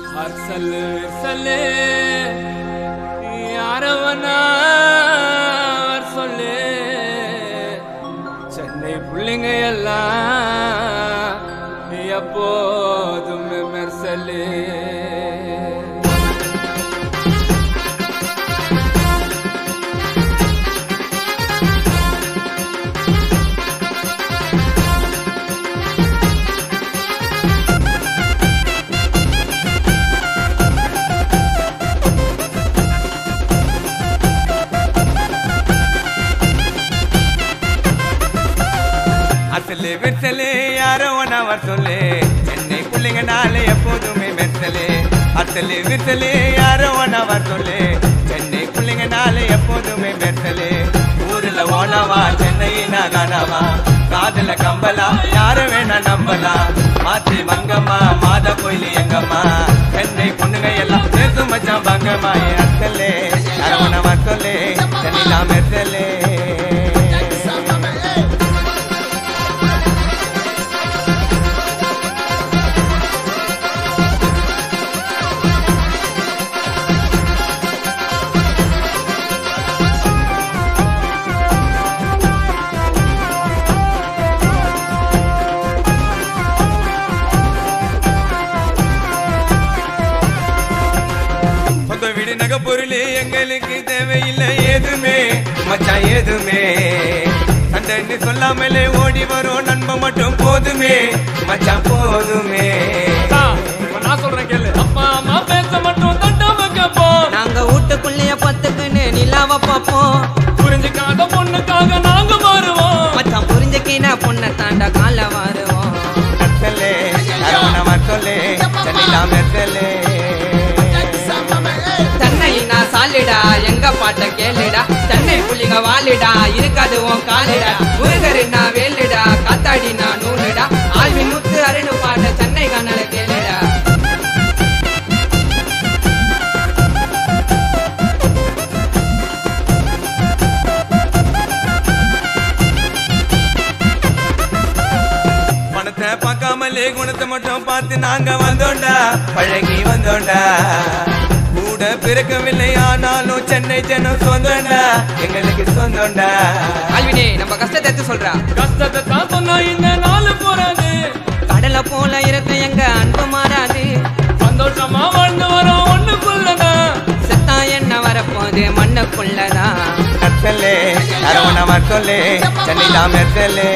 அர்சல்லு சொல்லு யாரவனா சொல்லு சென்னை புள்ளிங்க எல்லாம் எப்போதும் மெர்சல்லு அசலு வித்தலு யாரோ ஒன்னவர் சொல்லு சென்னை புள்ளிங்க நாளை எப்போதுமே மெத்தலு அசலு வித்தலு யாரோ ஒன்னவர் சொல்லு சென்னை புள்ளிங்க நாளை எப்போதுமே மெத்தலு ஊர்ல ஓனவா சென்னையினா கனவா காதுல கம்பலா யாரு வேணா நம்பலாம் மாத்தி மங்கம்மா மாத கோயில் எங்கம்மா சென்னை பொண்ணுங்க எல்லாம் சேர்த்து மச்சான் பங்கம்மா அத்தலே அரவணவா சொல்லு சென்னை மெத்தலே சொந்த வீடு நகை பொருள் எங்களுக்கு தேவையில்லை எதுவுமே மச்சான் எதுவுமே சண்டைன்னு சொல்லாமலே ஓடி வரும் நண்பன் மட்டும் போதுமே மச்சான் போதுமே நான் சொல்றேன் கேளு அப்பா அம்மா பேச மட்டும் தட்டாம கேப்போம் நாங்க வீட்டுக்குள்ளேயே பத்துக்குன்னு நிலாவ பார்ப்போம் புரிஞ்சுக்காத பொண்ணுக்காக நாங்க மாறுவோம் மச்சான் புரிஞ்சுக்கின பொண்ணை தாண்டா கால வருவோம் கத்தலே அரவண மக்களே சென்னிலா மெத்தலே தன்னை நான் சாலிடா எங்க பாட்ட கேளுடா தன்னை புள்ளிங்க வாலிடா இருக்காது உன் காலிடா முருகரு நான் வேலுடா காத்தாடி நான் நூலுடா ஆழ்வின் முத்து அருணு பாட்ட சென்னை கண்ணல கேளுடா பணத்தை பார்க்காமலே குணத்தை மட்டும் பார்த்து நாங்க வந்தோண்டா பழகி வந்தோண்டா கூட பிறக்கவில்லை ஆனாலும் சென்னை ஜனம் சொந்தோண்டா எங்களுக்கு சொந்தோண்டா ஆழ்வினே நம்ம கஷ்டத்தை எடுத்து சொல்றா கஷ்டத்தை தான் சொன்னா இந்த நாள் போறாது கடலை போல இருக்க எங்க அன்பு மாறாது சந்தோஷமா வாழ்ந்து வரோம் ஒண்ணுக்குள்ளதான் செத்தா என்ன வரப்போது மண்ணுக்குள்ளதான் கத்தலே அரவண மக்களே சென்னிலா மெத்தலே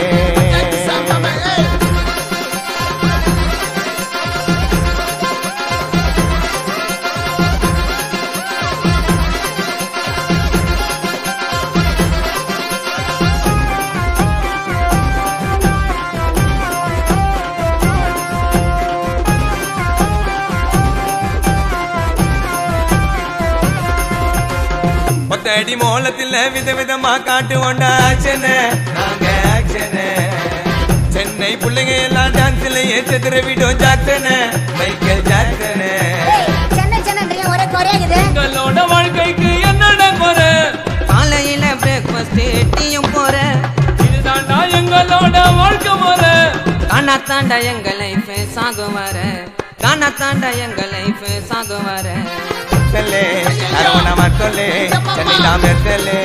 ஒத்தடி மோளத்தில் விதவிதமா காட்டுவோண்டா ஆக்ஷனு நாங்க ஆக்ஷனு சென்னை பிள்ளைங்க எல்லாம் டான்ஸ்ல ஏற்றத்திர விடும் Jackson Michael Jackson Chennai Chennai ஒரே குறையாகுது எங்களோட வாழ்க்கைக்கு என்னடா குறை காலையில பிரேக்ஃபாஸ்ட் டீயும் போற இதுதான்டா எங்களோட வாழ்க்கை முறை காணா தாண்டா எங்க லைஃப் சாகு வர காணா தாண்டா எங்க லைஃப் சாகு வர மெத்தலே அரவண மக்களே சென்னிலா மெத்தலே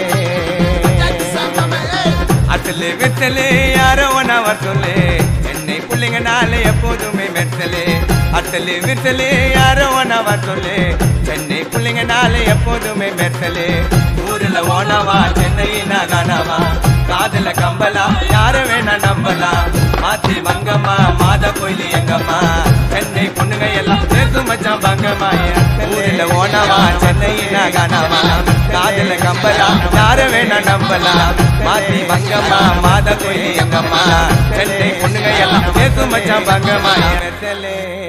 அசலு வித்தலே யாரோ ஒன்னவர் சொல்லு சென்னை பிள்ளைங்க நாளை எப்போதுமே மெத்தலே அசலு வித்தலே யாரோ ஒன்னவர் சொல்லு சென்னை பிள்ளைங்க நாளை எப்போதுமே மெத்தலே ஊர்ல ஓனவா சென்னையினா கனவா காதுல கம்பலா யார வேணா நம்பலாம் மாத்தி மங்கம்மா மாத கோயில் எங்கம்மா சென்னை பொண்ணுங்க எல்லாம் சேர்த்து மச்சான் பங்கம்மா ஊர்ல ஓனவா சென்னையினா கனவா காதுல கம்பலா யார வேணா நம்பலாம் மாத்தி மங்கம்மா மாத கோயில் எங்கம்மா சென்னை பொண்ணுங்க எல்லாம் சேர்த்து மச்சான் பங்கம்மா மெத்தலே